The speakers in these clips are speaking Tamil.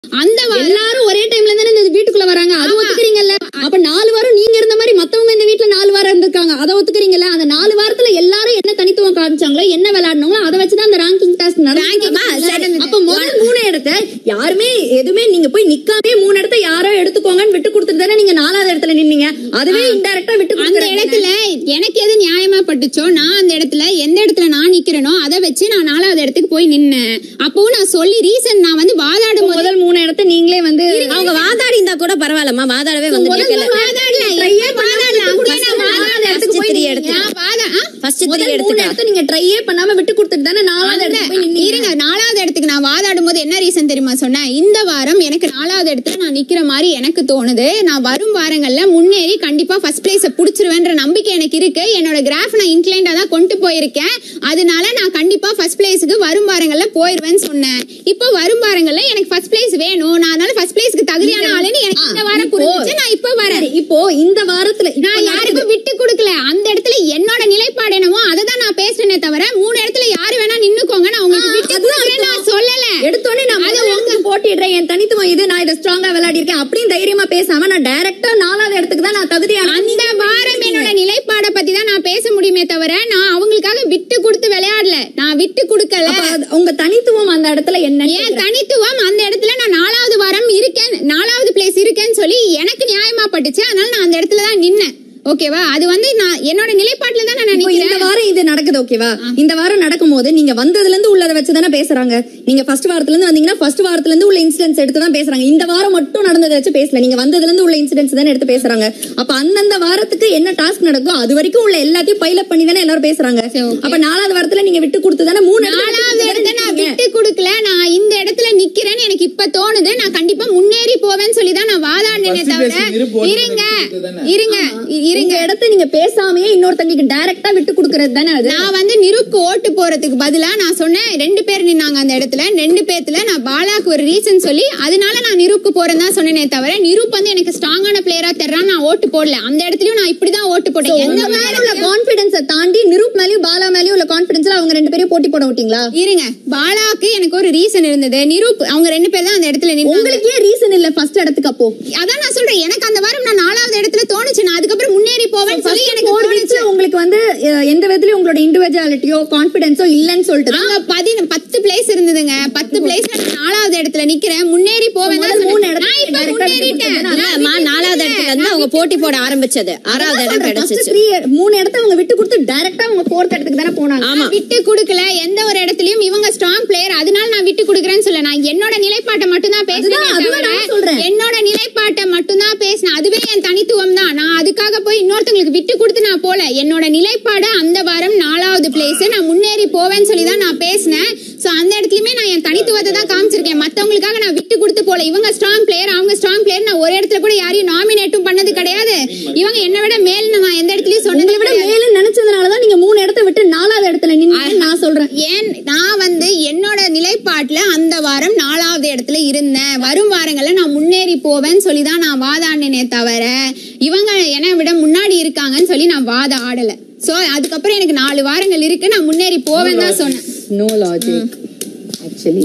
அந்த வாரம் எல்லாரும் ஒரே டைம்ல தானே இந்த வீட்டுக்குள்ள வராங்க அது ஒத்துக்கிறீங்கல்ல அப்ப நாலு வாரம் நீங்க இருந்த மாதிரி மத்தவங்க இந்த வீட்டுல நாலு வாரம் இருந்திருக்காங்க அதை ஒத்துக்கிறீங்கல்ல அந்த நாலு வாரத்துல எல்லாரும் என்ன தனித்துவம் காமிச்சாங்களோ என்ன விளையாடணுங்களோ அதை வச்சுதான் அந்த ரேங்கிங் டாஸ்க் அம்மா, சரி. அப்ப முதல் மூணு இடத்த யாருமே எதுவுமே நீங்க போய் நிக்காமே மூணு இடத்த யாரோ எடுத்துக்கோங்கன்னு விட்டு கொடுத்துட்டு தானே நீங்க நாலாவது இடத்துல நின்னீங்க அதுவே இன்டெரக்டா விட்டு அந்த கொடுக்குறது இடத்துல எனக்கு எது நியாயமா பட்டுச்சோ நான் அந்த இடத்துல எந்த இடத்துல நான் நிக்கிறேனோ அதை வச்சு நான் நாலாவது இடத்துக்கு போய் நின்னேன் அப்பவும் நான் சொல்லி ரீசன் நான் வந்து வாதாடும் போது முதல் மூணு இடத்த நீங்களே வந்து அவங்க வாதாடி இருந்தா கூட பரவாயில்லம்மா வாதாடவே வந்து முதல்ல நிக்கல வாதாடல ட்ரையே பண்ணாம விட்டு கொடுத்து நான் நாலாவது இடத்துக்கு போய் த்ரீ நின்னீங்க. எடுத்து நான் வாதா ஆ? ஃபர்ஸ்ட் த்ரீ முதல் மூணு எடுத்துக்கா இடத்த நீங்க ட்ரையே பண்ணாம விட்டு கொடுத்துட்டு தானே நாலாவது இடத்துக்கு போய் நின்னீங்க இருங்க நாலாவது இடத்துக்கு நான் வாதாடும் போது என்ன ரீசன் தெரியுமா சொன்னேன் இந்த வாரம் எனக்கு நாலாவது இடத்துல நான் நிக்கிற மாதிரி எனக்கு தோணுது நான் வரும் வாரங்கள்ல முன்னேறி கண்டிப்பா ஃபர்ஸ்ட் பிளேஸ புடிச்சிருவேன்ற நம்பிக்கை எனக்கு இருக்கு என்னோட கிராஃப் நான் இன்க்ளைண்டா தான் கொண்டு போயிருக்கேன் அதனால நான் கண்டிப்பா ஃபர்ஸ்ட் பிளேஸ்க்கு வரும் வாரங்கள்ல போயிருவேன்னு சொன்னேன் இப்போ வரும் வாரங்கள்ல எனக்கு ஃபர்ஸ்ட் பிளேஸ் வேணும் நான் அதனால ஃபர்ஸ்ட் பிளேஸ்க்கு தகுதியான ஆளுன்னு எனக்கு இந்த வாரம் புரிஞ்சுச்சு நான் இப்போ வரேன் சரி, இப்போ இந்த வாரத்துல இப்ப நான் யாருக்கும் விட்டு கொடுக்கல அந்த இடத்துல என்னோட நிலைப்பாடு என்னவோ அதை தான் நான் பேசுறேனே தவிர மூணு இடத்துல யாரு வேணா நின்னுக்கோங்க நான் உங்களுக்கு விட்டு அதுதான் கொடுக்கறேன் நான் சொல்லல எடுத்தோடனே நான் அது முதல்ல உங்களுக்கு போட்டிடுறேன் என் தனித்துவம் இது நான் இதை ஸ்ட்ராங்கா விளையாடி இருக்கேன் அப்படின்னு தைரியமா பேசாம நான் டைரக்டா நாலாவது இடத்துக்கு தான் நான் தகுதியான அந்த வாரம் என்னோட நிலைப்பாட பத்தி தான் நான் பேச முடியுமே தவிர நான் அவங்களுக்காக விட்டு கொடுத்து விளையாடல நான் விட்டு கொடுக்கல அப்ப அது- உங்க தனித்துவம் அந்த இடத்துல என்ன என் தனித்துவம் அந்த இடத்துல நான் நாலாவது வாரம் இருக்கேன் நாலாவது பிளேஸ் இருக்கேன்னு சொல்லி எனக்கு நியாயமா பட்டுச்சு அதனால நான் அந்த இடத்துல தான் நின்னேன் ஓகேவா அது வந்து நான் என்னோட நிலைப்பாட்டுல தான் நான் இப்போ இந்த நினைக்கிறேன் வாரம் இது நடக்குது ஓகேவா இந்த வாரம் நடக்கும்போது நீங்க வந்ததுல இருந்து உள்ளத வச்சு தானே பேசுறாங்க நீங்க ஃபர்ஸ்ட் வாரத்துல இருந்து வந்தீங்கன்னா ஃபர்ஸ்ட் வாரத்துல இருந்து உள்ள இன்சிடென்ட்ஸ் எடுத்து தான் பேசுறாங்க இந்த வாரம் மட்டும் நடந்ததை வச்சு பேசல நீங்க வந்ததுல இருந்து உள்ள இன்சிடென்ட்ஸ் தானே எடுத்து பேசுறாங்க அப்ப அந்தந்த வாரத்துக்கு என்ன டாஸ்க் நடக்கும் அது வரைக்கும் உள்ள எல்லாத்தையும் பைலப் பண்ணி தானே எல்லாரும் பேசுறாங்க சரி, okay. அப்ப நாலாவது வாரத்துல நீங்க விட்டு கொடுத்து தானே மூணு இடத்துல விட்டு நாலாவது கொடுத்து இடத்த தானே நான் நிக்கிறீங்க. விட்டு கொடுக்கல நான் இந்த இடத்துல நிக்கிறேன்னு எனக்கு இப்ப தோணுது நான் கண்டிப்பா முன்னேறி போவேன்னு சொல்லி தான் நான் வாதாடினே First தவிர place இருப்பு ஒன்று இருங்க கொடுத்தது தானே. இருங்க இ- இருங்க இருங்க இடத்த நீங்க பேசாமயே இன்னொருத்தங்களுக்கு டைரக்டா விட்டு கொடுக்கறது தானே அது நான் வந்து நிருக்கு ஓட்டு போறதுக்கு பதிலா நான் சொன்னேன் ரெண்டு பேர் நின்னாங்க அந்த இடத்துல ரெண்டு பேர்த்துல நான் பாலாக்கு ஒரு ரீசன் சொல்லி அதனால நான் நிருக்கு போறேன்னு தான் சொன்னேனே தவிர நிருப் வந்து எனக்கு ஸ்ட்ராங்கான பிளேயரா தெர்றான் நான் ஓட்டு போடல அந்த இடத்துலயும் நான் இப்படிதான் ஓட்டு போட்டேன் எந்த உங்க மேல உள்ள நேரத்துலயும் கான்பிடன்ஸ தாண்டி நிரூப் மேலயும் பாலா மேலயும் உள்ள கான்பிடன்ஸ்ல அவங்க ரெண்டு பேரையும் போட்டி போட விட்டீங்களா இருங்க பாலாக்கு எனக்கு ஒரு ரீசன் இருந்தது நிரூப் அவங்க ரெண்டு பேர் தான் அந்த இடத்துல நின்னாங்க உங்களுக்கு ஏன் ரீசன் இல்ல ஃபர்ஸ்ட் இடத்துக்கு அப்போ அதான் நான் சொல்றேன் எனக்கு அந்த வாரம் நான் நாலாவது இடத்துல தோணுச்சு நான் அதுக்கப்புறம் முன்னேறி போவேன்னு சொல்லி எனக்கு போர் தோணுச்சு வச்சு உங்களுக்கு வந்து அஹ், எந்த விதத்துலயும் உங்களோட இண்டிவிஜுவாலிட்டியோ கான்பிடன்ஸோ இல்லன்னு சொல்லிட்டு தான் அங்க பதின பத்து பிளேஸ் இருந்ததுங்க பத்து பிளேஸ்ல நாலாவது இடத்துல நிக்கிறேன் முன்னேறி போவேன் தான் முதல் மூணு சொன்னேன். இடத்துல நான் இப்ப direct ஆ முன்னேறிட்டேன் விட்டு நான் இல்லம்மா நாலாவது இடத்துல இருந்து அவங்க போட்டி போட ஆரம்பிச்சது ஆறாவது இடம் ஃபர்ஸ்ட் கிடைச்சிச்சு த்ரீ மூணு இடத்த அவங்க விட்டு கொடுத்து டைரக்டா அவங்க ஃபோர்த் இடத்துக்கு தானே போனாங்க ஆமா நான் விட்டு கொடுக்கல எந்த ஒரு இடத்துலயும் இவங்க ஸ்ட்ராங் பிளேயர் அதனால நான் விட்டு கொடுக்கறேன்னு சொல்ல நான் என்னோட நிலைப்பாட்டை மட்டும் தான் பேசினேன் அதுதான், அதுதான் தவிர நான் சொல்றேன். என்னோட நிலைப்பாட்டை மட்டும் தான் பேசினேன் அதுவே என் தனித்துவம் தான் நான் அதுக்காக போய் இன்னொருத்தங்களுக்கு விட்டு கொடுத்து நான் போல என்னோட நிலைப்பாடு அந்த வாரம் நாலாவது பிளேஸ் நான் முன்னேறி போவேன்னு சொல்லி தான் நான் பேசினேன் சோ அந்த இடத்துலயுமே நான் என் தனித்துவத்தை தான் காமிச்சிருக்கேன் மத்தவங்களுக்காக நான் விட்டு கொடுத்து போல இவங்க ஸ்ட்ராங் பிளேயர் அவங்க ஸ்ட்ராங் பிளேயர் நான் ஒரு இடத்துல கூட யாரையும் நாமினேட்டும் பண்ணது கிடையாது இவங்க என்னை விட மேல் நான் எந்த இடத்துலயும் சொன்னதை உங்களை விட விட மேல நினைச்சதுனாலதான் நீங்க மூணு இடத்த விட்டு நாலாவது இடத்துல நின்னு நான் சொல்றேன் ஏன் நான் வந்து என்னோட நிலைப்பாட்டுல அந்த வாரம் நாலாவது இடத்துல இருந்தேன் வரும் வாரங்கள்ல நான் முன்னேறி போவேன்னு சொல்லி தான் நான் வாதாடினே தவிர இவங்க என்னை விட முன்னாடி இருக்காங்கன்னு சொல்லி நான் வாத ஆடல சோ அதுக்கப்புறம் எனக்கு நாலு வாரங்கள் இருக்கு நான் முன்னேறி போவேன்னு தான் சொன்னேன் நோ லாஜிக் ஆக்சுவலி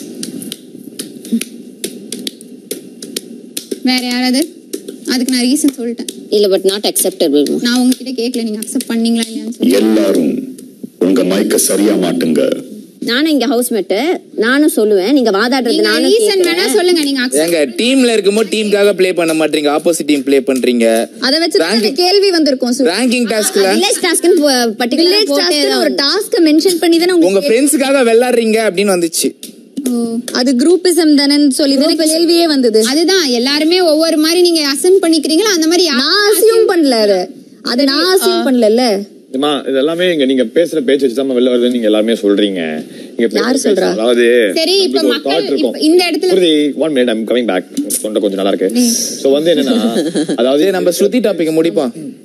வேற யாராவது அதுக்கு நான் ரீசன் சொல்லிட்டேன் இல்ல பட் நாட் அக்செப்டபிள் நான் உங்ககிட்ட கேட்கல நீங்க அக்செப்ட் பண்ணீங்களா இல்லையான்னு சொல்லி எல்லாரும் உங்க மைக்க சரியா மாட்டுங்க நானும் இங்க ஹவுஸ் மேட்டு நானும் சொல்லுவேன் நீங்க வாதாடுறது நீங்க நானும் ரீசன் வேணா கேட்கிறேன். சொல்லுங்க நீங்க accept ஏங்க டீம்ல இருக்கும்போது டீமுக்காக ப்ளே பண்ண மாட்டீங்க ஆப்போசிட் டீம் ப்ளே பண்றீங்க அத வச்சு தான் Ranking- கேள்வி வந்திருக்கும் சு ரேங்கிங் டாஸ்க்ல வில்லேஜ் டாஸ்க்னு பர்டிகுலரா வில்லேஜ் போட்டே டாஸ்க் தான் ஒரு டாஸ்க மென்ஷன் பண்ணி தானே உங்க உங்களுக்கு ஃப்ரெண்ட்ஸுக்காக விளையாடுறீங்க அப்படின்னு வந்துச்சு ஓ அது குரூப்பிசம் தானேன்னு சொல்லி தானே கேள்வியே வந்தது அதுதான் எல்லாருமே ஒவ்வொரு மாதிரி நீங்க அசம் பண்ணிக்கிறீங்களோ அந்த மாதிரி யா- நான் அசியூம் பண்ணல அது அது நான் அசியூம் பண்ணல அம்மா இது எல்லாமே இங்க நீங்க பேசுற பேச்சு வச்சு தான் வெளில வருதுன்னு நீங்க எல்லாமே சொல்றீங்க நீங்க பேசுற யாரு பேச்சு, சொல்றா? அதாவது சரி, இப்ப உங்களுக்கு ஒரு மக்கள் thought இருக்கும். இப்ப இந்த இடத்துல- புரியுது, one minute, I'm coming back. தொண்டை கொஞ்சம் நல்லா இருக்கு சோ வந்து என்னன்னா அதாவது அதே நம்ம ஸ்ருதி டாபிக் முடிப்போம்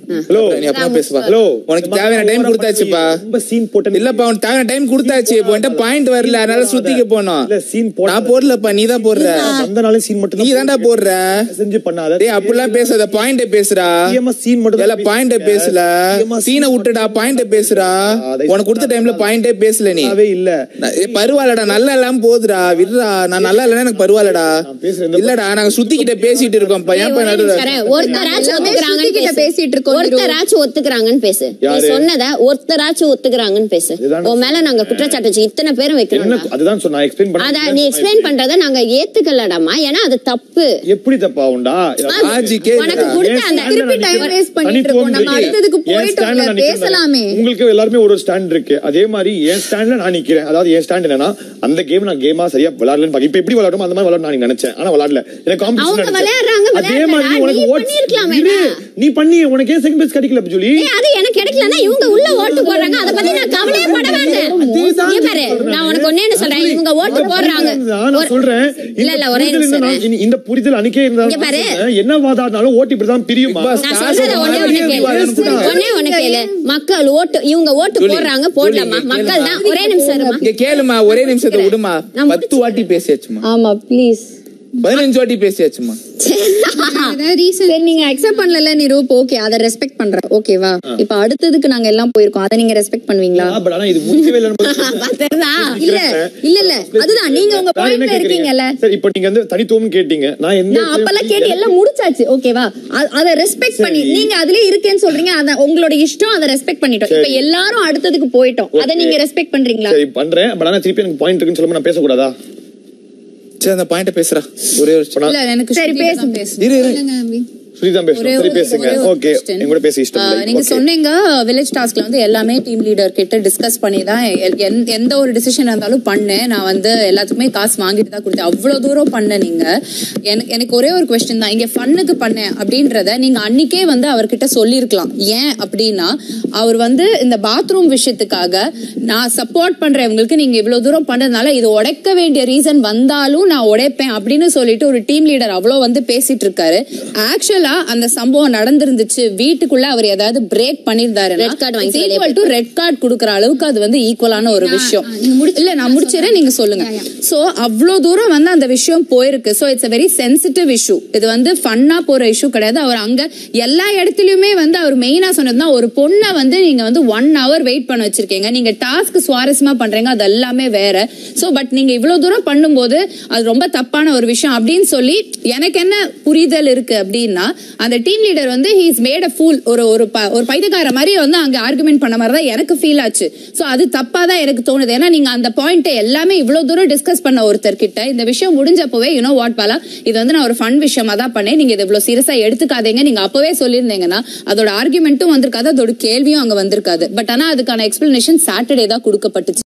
ஹலோ நீ அப்புறம் பேசுப்பா ஹலோ உனக்கு தேவையான டைம் கொடுத்தாச்சுப்பா ரொம்ப சீன் போட்ட இல்லப்பா உனக்கு தேவையான டைம் கொடுத்தாச்சு இப்போ என்கிட்ட பாயிண்ட் வரல அதனால சுத்திக்க போனோம் இல்ல சீன் போட நான் போடலப்பா நீ தான் போடுற அந்த நாளே சீன் மட்டும் நீ தான்டா போடுற செஞ்சு பண்ணாத டேய் அப்படிலாம் பேசாத பாயிண்ட் பேசுறா முக்கியமா scene மட்டும் தான் இல்ல பாயிண்ட் பேசல முக்கியமா scene சீனை விட்டுடா பாயிண்ட் பேசுறா அதை உனக்கு கொடுத்த டைம்ல பாயிண்டே பேசல நீ நல்லாவே இல்ல நான் ஏய், பரவாயில்லடா நல்லா இல்லாம போகுதுடா விடுறா நான் நல்லா இல்லைன்னா எனக்கு பரவாயில்லடா நான் பேசுறது இல்லடா நாங்க சுத்திக்கிட்ட பேசிட்டு இருக்கோம் பையன் ஒரே நடுவுல நிமிஷம் இரு. ஒருத்தராச்சும் எல்லாமே ஒத்துக்கிறாங்கன்னு சுத்திக்கிட்ட பேசு. பேசிட்டு இருக்கோம் திரு. ஒருத்தராச்சும் ஒத்துக்கிறாங்கன்னு பேசு நீ யாரு? சொன்னத ஒருத்தராச்சும் ஒத்துக்கிறாங்கன்னு பேசு இதுதான் உன் மேல நாங்க குற்றச்சாட்டு வச்சு இத்தனை பேரும் என்ன வைக்கணும் அதுதான் சொன்னா எக்ஸ்பிளைன் பண்ண அத நீ எக்ஸ்பிளைன் பண்றத நாங்க ஏத்துக்கலடாமா ஏன்னா அது தப்பு எப்படி தப்பா உண்டா ஆஜி கேக்குறா. உனக்கு கொடுத்த அந்த திருப்பி time waste பண்ணிட்டு இருக்கோம். நம்ம அடுத்ததுக்கு போயிட்டோம்ல, பேசலாமே. உங்களுக்கு எல்லாருமே ஒரு ஸ்டாண்ட் இருக்கு அதே மாதிரி என் ஸ்டாண்ட்ல நான் நிக்கிறேன் அதாவது என் ஸ்டாண்ட் என்னன்னா அந்த கேம் நான் கேமா சரியா விளையாடலன்னு பாக்க இப்ப எப்படி விளையாடும் அந்த மாதிரி விளையாட நான் நினைச்சேன் ஆனா விளையாடல எனக்கு அவங்க காம்படிஷன் விளையாடுறாங்க, அதே விளையாடுறா. மாதிரி நீ உனக்கு ஓட்ஸ் பண்ணிருக்கலாமேடா. நீ பண்ணி உனக்கு ஏன் செகண்ட் பேஸ் கிடைக்கல ஜூலி ஏய், அது எனக்கு கிடைக்கலன்னா இவங்க உள்ள ஓட்டு போடுறாங்க அத பத்தி நான் கவலையே பட வேண்டாம் அதேதான் இங்க பாரு நான் உனக்கு ஒன்னே சொல்றேன் இவங்க ஓட்டு போடுறாங்க நான் ஒரு- சொல்றேன் இல்ல இல்ல ஒரே இந்த புரிதல் நிமிஷம் என்ன- இரு. இந்த- இந்த புரிதல் அன்னைக்கே இங்க இருந்தாலும் பாரு. நான் சொல்றேன், என்ன வாதாடினாலும் ஓட்டு இப்படிதான் பிரியுமா Big Boss. நான் காசு சொல்றத ஒண்ணே ஒண்ணு கேளு ஒண்ணே ஒண்ணு கேளு மக்கள் ஓட்டு இவங்க ஓட்டு ஜூலி, போடுறாங்க ஜூலி, போடலாமா இங்க மக்கள் தான் கேளுமா. ஒரே நிமிஷம் இருமா இங்க கேளுமா ஒரே நிமிஷத்தை விடுமா நான் பத்து வாட்டி பேசியாச்சுமா ஆமா ப்ளீஸ் பதினஞ்சு வாட்டி பேசியாச்சுமா ஏதாவது ரீசன் சரி நீங்க அக்செப்ட் பண்ணல நிரூப் ஓகே அதை ரெஸ்பெக்ட் பண்றேன் ஓகேவா இப்ப அடுத்ததுக்கு நாங்க எல்லாம் போயிருக்கோம் அதை நீங்க ரெஸ்பெக்ட் பண்ணுவீங்களா பட் ஆனா இது முடிக்கவே இல்லைன்னு தெரியுதா இல்ல இல்ல இல்ல அதுதான் நீங்க உங்க நான் என்ன பாயிண்ட்ல கேக்குறீங்க? இருக்கீங்கல்ல சரி இப்ப நீங்க வந்து தனித்துவம் கேட்டீங்க நான் எந்த நான் அப்பெல்லாம் கேட்டு எல்லாம் முடிச்சாச்சு ஓகேவா அ- அத ரெஸ்பெக்ட் பண்ணி சரி. நீங்க அதுலயே இருக்கேன்னு சொல்றீங்க அத உங்களோட இஷ்டம் அதை ரெஸ்பெக்ட் பண்ணிட்டோம் இப்ப சரி. எல்லாரும் அடுத்ததுக்கு போயிட்டோம் அதை Okay. நீங்க ரெஸ்பெக்ட் பண்றீங்களா சரி பண்றேன் பட் ஆனா திருப்பி எனக்கு பாயிண்ட் இருக்குன்னு சொல்லும்போது நான் பேசக்கூடாதா சரி அந்த பாயிண்ட பேசுறா ஒரே ஒரு இப்ப நான் இல்ல எனக்கு சரி, ஸ்ருதி தான் பேசுங்க. பேசணும். இரு இரு இல்லைங்க அபி. ஸ்ருதிதான் பேசணும் ஒரே சரி ஒரு- பேசுங்க ஒரே ஒரு ஓகே question. என் கூட பேச இஷ்டம் ஆஹ் இல்லை. நீங்க Okay. சொன்னீங்க வில்லேஜ் டாஸ்க்ல வந்து எல்லாமே டீம் லீடர் கிட்ட டிஸ்கஸ் பண்ணி தான் எ- எந்த- எந்த ஒரு டிசிஷன் இருந்தாலும் பண்ணேன் நான் வந்து எல்லாத்துக்குமே காசு வாங்கிட்டு தான் கொடுத்தேன் அவ்வளவு தூரம் பண்ண நீங்க எனக்கு எனக்கு ஒரே ஒரு கொஸ்டின் தான் இங்க ஃபன்னுக்கு பண்ணேன் அப்படின்றத நீங்க அன்னைக்கே வந்து அவர்கிட்ட சொல்லியிருக்கலாம் ஏன் அப்படின்னா அவர் வந்து இந்த பாத்ரூம் விஷயத்துக்காக நான் சப்போர்ட் பண்றவங்களுக்கு நீங்க இவ்வளவு தூரம் பண்றதுனால இது உடைக்க வேண்டிய ரீசன் வந்தாலும் நான் உடைப்பேன் அப்படின்னு சொல்லிட்டு ஒரு டீம் லீடர் அவ்வளவு வந்து பேசிட்டு இருக்காரு ஆக்சுவலா அந்த சம்பவம் நடந்திருந்துச்சு வீட்டுக்குள்ள அவர் ஏதாவது பிரேக் பண்ணிருந்தாரு Red card வாங்கி வெளியே ஈக்குவல் டு ரெட் கார்டு குடுக்கற அளவுக்கு அது வந்து ஈக்குவலான ஒரு விஷயம் ஆ, நீங்க முடிச்சு- இல்ல நான் முடிச்சிடறேன் நீங்க சொல்லுங்க சோ அவ்வளவு தூரம் வந்து அந்த விஷயம் போயிருக்கு so it's a very sensitive issue இது வந்து ஃபன்னா போற இஷ்யூ கிடையாது அவர் அங்க எல்லா இடத்துலயுமே வந்து அவர் மெயினா சொன்னதுதான் ஒரு பொண்ணை வந்து நீங்க வந்து ஒன் hour வெயிட் பண்ண வச்சிருக்கீங்க நீங்க டாஸ்க் சுவாரஸ்யமா பண்றீங்க அது எல்லாமே வேற சோ பட் நீங்க இவ்வளவு தூரம் பண்ணும்போது அது ரொம்ப தப்பான ஒரு விஷயம் அப்படின்னு சொல்லி எனக்கு என்ன புரிதல் இருக்கு அப்படின்னா அந்த டீம் லீடர் வந்து ஹீஸ் மேட் அ ஃபூல் ஒரு ஒரு ப- ஒரு பைத்தியக்கார மாதிரி வந்து அங்க ஆர்குமெண்ட் பண்ண மாதிரி தான் எனக்கு ஃபீல் ஆச்சு சோ அது தப்பா தான் எனக்கு தோணுது ஏன்னா நீங்க அந்த பாயிண்ட் எல்லாமே இவ்வளவு தூரம் டிஸ்கஸ் பண்ண ஒருத்தர் கிட்ட இந்த விஷயம் முடிஞ்சப்பவே யூனோ வாட் பாலா இது வந்து நான் ஒரு ஃபன் விஷயமா தான் பண்ணேன் நீங்க இது இவ்வளவு சீரியஸா எடுத்துக்காதீங்க நீங்க அப்பவே சொல்லியிருந்தீங்கன்னா அதோட ஆர்குமெண்ட்டும் வந்திருக்காது அதோட கேள்வியும் அங்க வந்திருக்காது பட் ஆனா அதுக்கான எக்ஸ்பிளனேஷன் சாட்டர்டே தான் கொடுக்கப்பட்டுச்சு